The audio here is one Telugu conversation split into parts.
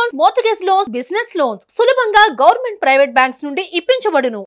loans mortgage loans business loans సులభంగా గవర్నమెంట్ ప్రైవేట్ బ్యాంక్స్ నుండి ఇప్పించబడును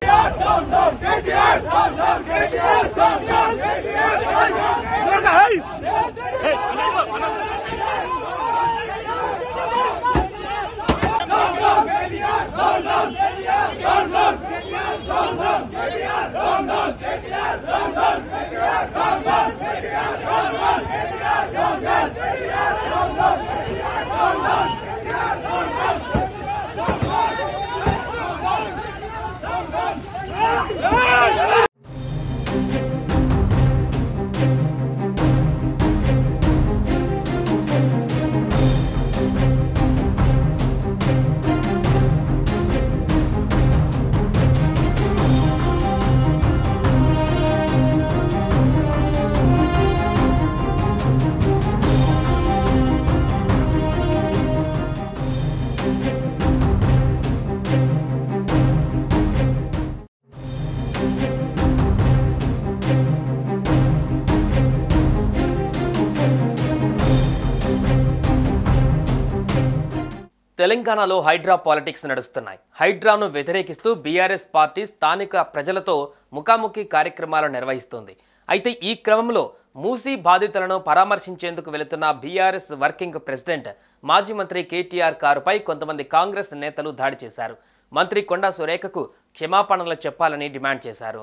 తెలంగాణలో హైడ్రా పాలిటిక్స్ నడుస్తున్నాయి హైడ్రాను వ్యతిరేకిస్తూ బీఆర్ఎస్ పార్టీ స్థానిక ప్రజలతో ముఖాముఖి కార్యక్రమాలు నిర్వహిస్తుంది అయితే ఈ క్రమంలో మూసీ బాధితులను పరామర్శించేందుకు వెళుతున్న బీఆర్ఎస్ వర్కింగ్ ప్రెసిడెంట్ మాజీ మంత్రి కేటీఆర్ కారుపై కొంతమంది కాంగ్రెస్ నేతలు దాడి చేశారు మంత్రి కొండా సురేఖకు క్షమాపణలు చెప్పాలని డిమాండ్ చేశారు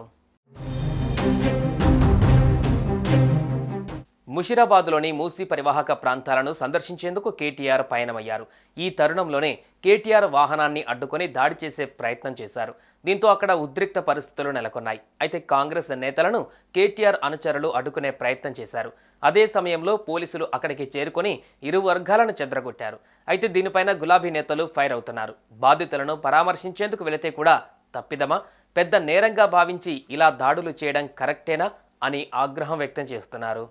ముషిరాబాద్లోని మూసీ పరివాహక ప్రాంతాలను సందర్శించేందుకు కేటీఆర్ పయనమయ్యారు ఈ తరుణంలోనే కేటీఆర్ వాహనాన్ని అడ్డుకొని దాడి చేసే ప్రయత్నం చేశారు దీంతో అక్కడ ఉద్రిక్త పరిస్థితులు నెలకొన్నాయి అయితే కాంగ్రెస్ నేతలను కేటీఆర్ అనుచరులు అడ్డుకునే ప్రయత్నం చేశారు అదే సమయంలో పోలీసులు అక్కడికి చేరుకొని ఇరు వర్గాలను చెదరగొట్టారు అయితే దీనిపైన గులాబీ నేతలు ఫైర్ అవుతున్నారు బాధితులను పరామర్శించేందుకు వెళితే కూడా తప్పిదమా పెద్ద నేరంగా భావించి ఇలా దాడులు చేయడం కరెక్టేనా అని ఆగ్రహం వ్యక్తం చేస్తున్నారు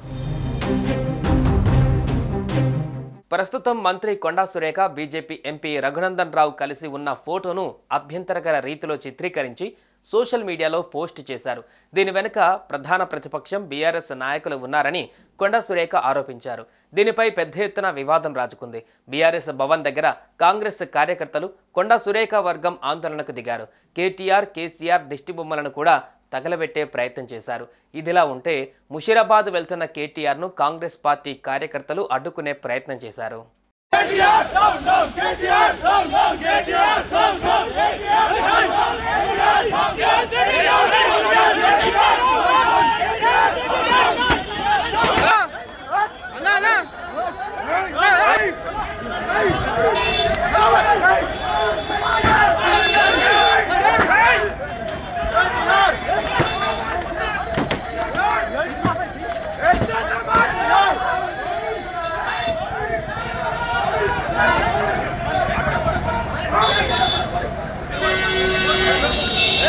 ప్రస్తుతం మంత్రి కొండా సురేఖ బీజేపీ ఎంపీ రఘునందన్ రావు కలిసి ఉన్న ఫోటోను అభ్యంతరకర రీతిలో చిత్రీకరించి సోషల్ మీడియాలో పోస్ట్ చేశారు దీని వెనుక ప్రధాన ప్రతిపక్షం బీఆర్ఎస్ నాయకులు ఉన్నారని కొండా సురేఖ ఆరోపించారు దీనిపై పెద్ద ఎత్తున వివాదం రాజుకుంది బీఆర్ఎస్ భవన్ దగ్గర కాంగ్రెస్ కార్యకర్తలు కొండా సురేఖ వర్గం ఆందోళనకు దిగారు కేటీఆర్ కేసీఆర్ దిష్టిబొమ్మలను కూడా తగలబెట్టే ప్రయత్నం చేశారు ఇదిలా ఉంటే ముషీరాబాద్ వెళ్తున్న కేటీఆర్ను కాంగ్రెస్ పార్టీ కార్యకర్తలు అడ్డుకునే ప్రయత్నం చేశారు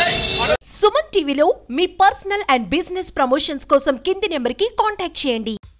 సుమన్ టీవీలో మీ పర్సనల్ అండ్ బిజినెస్ ప్రమోషన్స్ కోసం కింది నెంబర్కి కాంటాక్ట్ చేయండి